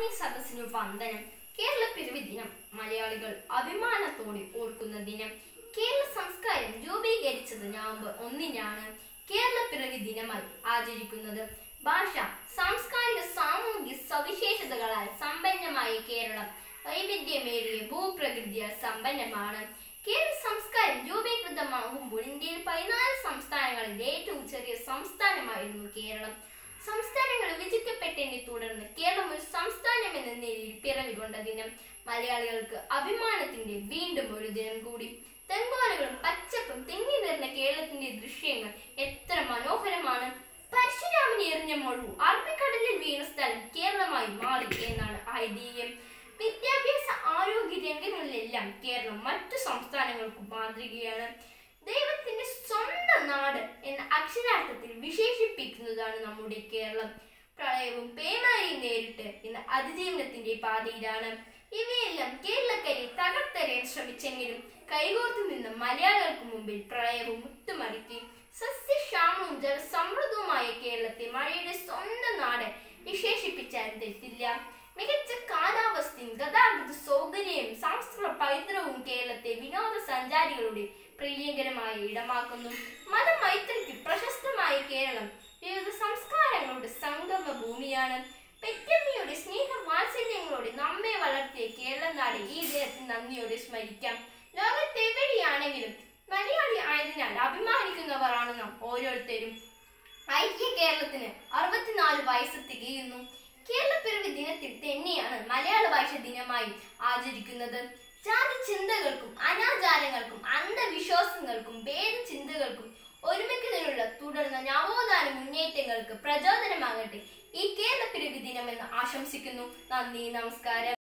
മാന്യ സദസ്സിനു വന്ദനം കേരള പിറവി ദിനം മലയാളികൾ അഭിമാനത്തോടെ ഓർക്കുന്ന ദിനം കേരള സംസ്കാരം രൂപീകരിച്ചത് നവംബർ ഒന്നിനാണ് കേരള പിറവി ദിനമായി ആചരിക്കുന്നത് ഭാഷ സാംസ്കാരിക സാമൂഹിക സവിശേഷതകളാൽ സമ്പന്നമായ കേരളം വൈവിധ്യമേറിയ ഭൂപ്രകൃതിയാൽ സമ്പന്നമാണ് കേരള സംസ്കാരം രൂപീകൃതമാകുമ്പോൾ ഇന്ത്യയിൽ പതിനാല് സംസ്ഥാനങ്ങളിൽ ഏറ്റവും ചെറിയ സംസ്ഥാനമായിരുന്നു കേരളം സംസ്ഥാനങ്ങൾ വിഭജിക്കപ്പെട്ടതിനെ തുടർന്ന് കേരളം ഒരു സംസ്ഥാനം എന്ന നിലയിൽ പിറവികൊണ്ട ദിനം മലയാളികൾക്ക് അഭിമാനത്തിന്റെ വീണ്ടും ഒരു ദിനം കൂടി തെങ്ങോലകളും പച്ചപ്പും തിങ്ങി നിറഞ്ഞ കേരളത്തിന്റെ ദൃശ്യങ്ങൾ എത്ര മനോഹരമാണ് പരശുരാമന് എറിഞ്ഞ മൊഴു അറബിക്കടലിൽ വീണ സ്ഥലം കേരളമായി മാറി എന്നാണ് ഐതിഹ്യം വിദ്യാഭ്യാസ ആരോഗ്യ രംഗങ്ങളിലെല്ലാം കേരളം മറ്റു സംസ്ഥാനങ്ങൾക്കും മാതൃകയാണ് ദൈവത്തിന്റെ സ്വന്തം നാട് എന്ന അക്ഷരാർത്ഥത്തിൽ വിശേഷിപ്പിക്കുന്നതാണ് നമ്മുടെ കേരളം പ്രളയവും പേമാരിയും നേരിട്ട് ഇന്ന് അതിജീവനത്തിന്റെ പാതയിലാണ് ഇവയെല്ലാം കേരളക്കരെ തകർത്തെറിയാൻ ശ്രമിച്ചെങ്കിലും കൈകോർത്ത് നിന്ന മലയാളികൾക്ക് മുമ്പിൽ പ്രളയവും മുത്തുമടക്കി സസ്യക്ഷാമവും ജലസമൃദ്ധവുമായ കേരളത്തെ മഴയുടെ സ്വന്തം നാട് വിശേഷിപ്പിച്ചാലും തെറ്റില്ല മികച്ച കാലാവസ്ഥയും ഗതാഗത സൗകര്യവും സാംസ്കൃത പൈതൃകവും കേരളത്തെ വിനോദസഞ്ചാരികളുടെ പ്രിയങ്കരമായ ഇടമാക്കുന്നു മതമൈത്രിക്ക് പ്രശസ്തമായ കേരളം വിവിധ സംസ്കാരങ്ങളുടെ സംഗമ ഭൂമിയാണ് പെറ്റമ്മയുടെ സ്നേഹ വാത്സല്യങ്ങളോടെ നമ്മെ വളർത്തിയ കേരള നാട് ഈ ദിനത്തിൽ നന്ദിയോടെ സ്മരിക്കാം ലോകത്തെവിടെയാണെങ്കിലും മലയാളി ആയതിനാൽ അഭിമാനിക്കുന്നവരാണ് നാം ഓരോരുത്തരും ഐക്യ കേരളത്തിന് അറുപത്തിനാല് വയസ്സ് തികയുന്നു കേരളപ്പിറവി ദിനത്തിൽ തന്നെയാണ് മലയാള ഭാഷ ദിനമായി ആചരിക്കുന്നത് ജാതി ചിന്തകൾക്കും അനാചാരങ്ങൾക്കും അന്ധവിശ്വാസങ്ങൾക്കും ഭേദചിന്തകൾക്കും ഒരുമിക്കുന്നതിനുള്ള തുടർന്ന നവോത്ഥാന മുന്നേറ്റങ്ങൾക്ക് പ്രചോദനമാകട്ടെ ഈ കേരളപ്പിറവി ദിനം എന്ന് ആശംസിക്കുന്നു നന്ദി നമസ്കാരം